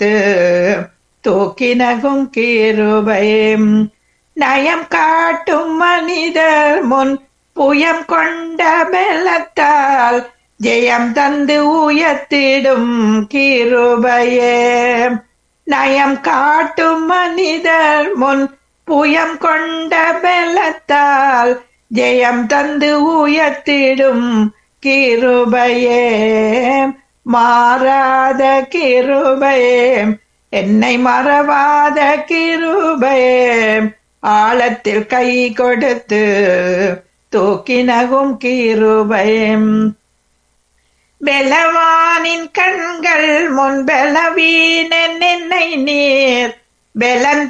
கொடுத்து தூக்கினகும் கிருபையும் நயம் காட்டும் மனிதர் முன் புயம் கொண்ட பலத்தால் ஜெயம் தந்து உயர்த்திடும் கிருபையே நயம் காட்டும் மனிதர் முன் புயம் கொண்ட பலத்தால் ஜெயம் தந்து உயர்த்திடும் கிருபையே மாறாத கிருபையே என்னை மறவாத கிருபையே ஆழத்தில் கை கொடுத்து தூக்கினகும் கிருபையும் பெலவானின் கண்கள் முன் பலவீனன் என்னை நீர் பலன்